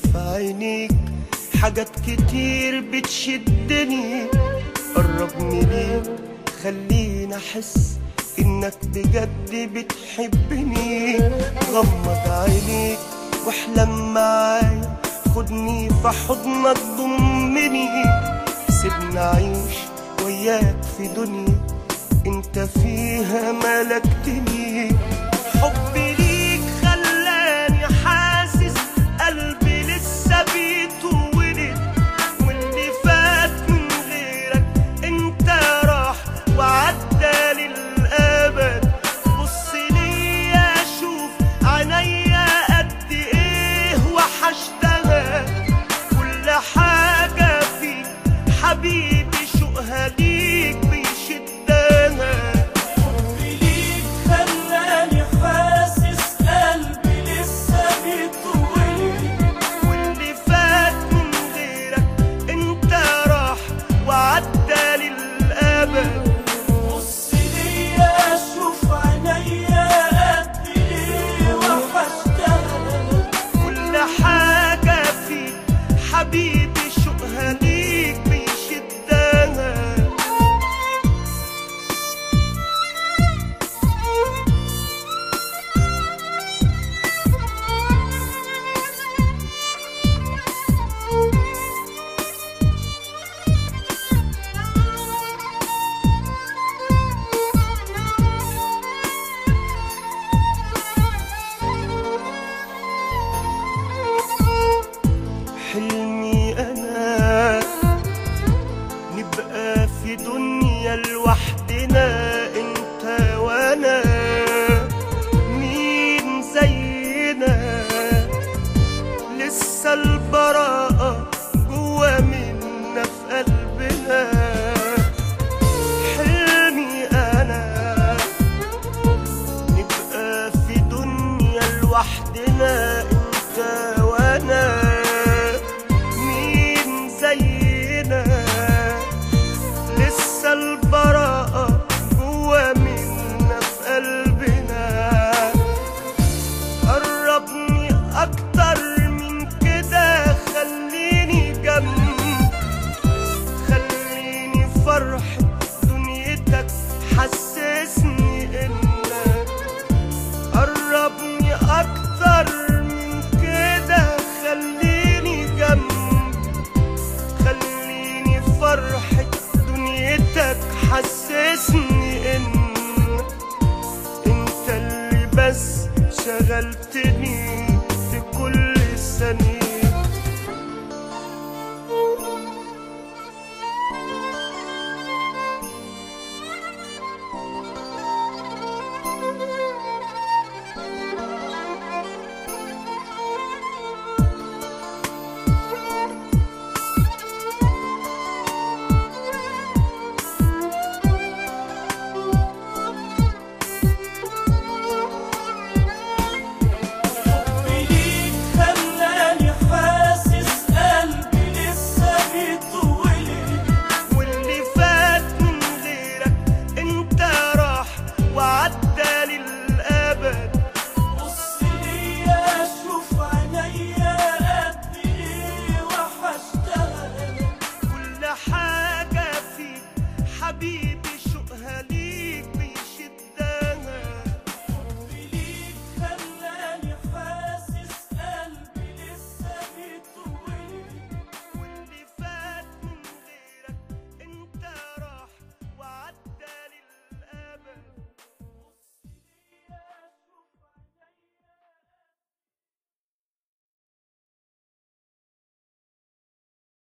في عينيك حاجات كتير بتشدني قربني ليك خليني احس انك بجد بتحبني غمض عينيك واحلم معايا خدني في حضنك ضمني سيبني اعيش وياك في دنيا انت فيها ملكتني حبي ليك خلاني حاسس قلبي لسه بيتولد واللي فات من غيرك انت راح وعدى للابد بص ليا شوف عينيا قد ايه وحشتها كل حاجة فيك حبيبي شوقها ليك بيشدها حبي ليك خلاني حاسس قلبي لسه بيتولد واللي فات من غيرك انت راح وعدى للابد بص ليا شوف عينيا قد ايه وحشتها كل حاجة فيك حبيبي شوقها ليك بيشدها حلمي انا نبقى في دنيا لوحدنا انت وانا مين زينا لسه البراء